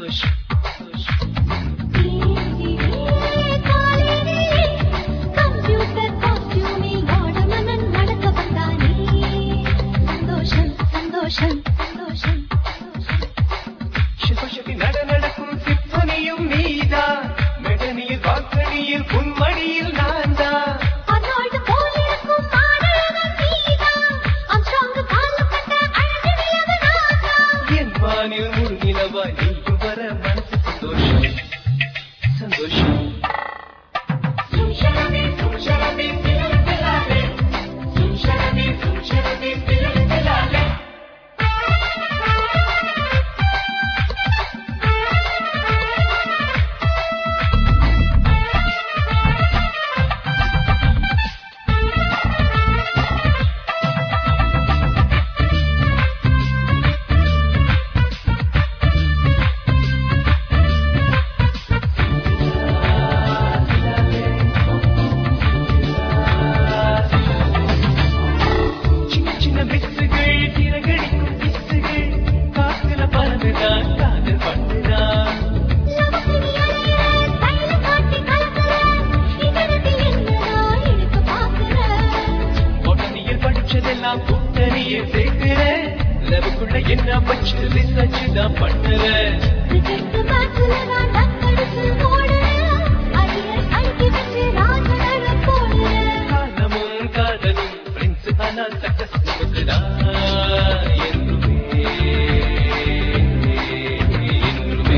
சந்தோஷம் கம்ப்யூட்டர் காஸ்டியூமில் நாடமனன் நடக்க வந்தானே சந்தோஷம் சந்தோஷம் சந்தோஷம் சிவசக்தி நட நடக்கும் சிற்பனியும் நீதான் மெடனியில் வாக்கணியில் புன்மணியில் நான் தான் அன்னாடு போலிருக்கும் மாணவன் நீதான் அம்சாங்கு காலப்பட்ட அழகு நிலவு நான்தான் என் வானில் முழுநிலவா நீயும் வர மனசு சந்தோஷம் சந்தோஷம் சுஷரமே சுஷரமே திலகலாலே சுஷரமே சுஷரமே திலகலாலே சின்ன சின்ன மிஸ்ஸுகள் திரகடிக்கும் கிஸ்ஸுகள் காத்துல பறந்துதான் காதல் பண்ணுதான் லவசினி அலையிற கையில காட்டி கலக்குற இதனத்தில் என்னடா இழுக்க பாக்குற உடனேயில் படிச்சதெல்லாம் கூட்டணியே சேர்க்கிற லவுக்குள்ள என்ன வச்சு ரிசர்ச் தான் பண்ணுற கிரிக்கெட் மேட்ச்ல நான் டக்கடிச்சு ஓடுறேன் அரியர் அடிக்கி வச்சு ராஜனர போடுறேன் காலமும் காதலும் பிரின்ஸ் ஆனா சக்கஸ் நமக்குதான் என்றுமே என்றுமே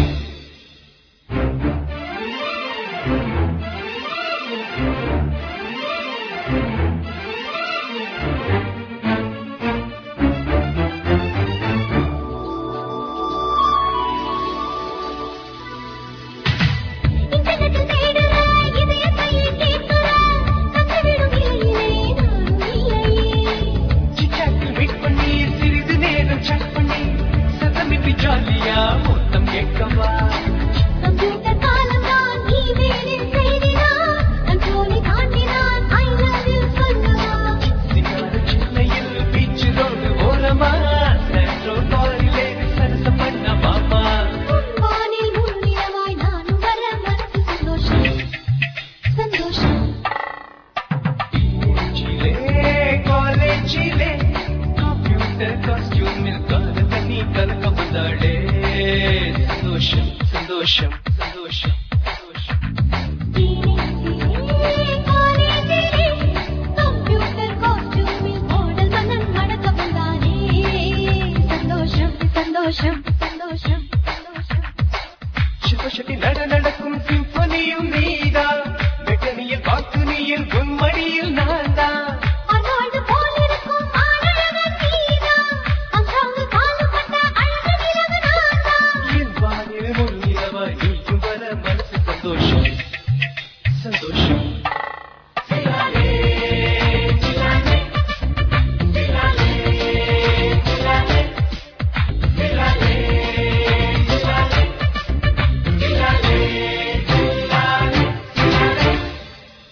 இன்டர்நெட்டில் தேடுற இதயத்தை கேட்கிற கண்டுவிடும் நிலையிலே நானும் இல்லையே சிச்சாக்கில் மீட் பண்ணி சிறிது நேரம் chat பண்ணி சதமிட்டு ஜாலியா மொத்தம் கேட்கவா கம்ப்யூட்டர் காலம்தான் இமெயிலின் செய்திதான் கண்ட்ரோலை தாண்டினான் ஐ லவ் யூ சொல்லவா சிங்கார சின்னையில் பீச் ரோடு ஓரமா சென்ட்ரோ பாரிலே சரசம் பண்ண மாமா வானில் முழுநிலவாய் நானும் வர மனசு சந்தோஷம் சந்தோஷம் சிலே காலேஜிலே கம்ப்யூட்டர் காஸ்டியூமில் கால தண்ணி கலக்க வந்தாளே சந்தோஷம் சந்தோஷம் சந்தோஷம் சந்தோஷம் காலேஜிலே கம்ப்யூட்டர் காஸ்டியூமில் மாடல் மன்னன் நடக்க வந்தானே சந்தோஷம் சந்தோஷம் சந்தோஷம் சந்தோஷம் சிவசக்தி நட நடக்கும் சிம்பனியும் நீதான் மெட்டனியில் பாக்குனியில் உன்மடியில்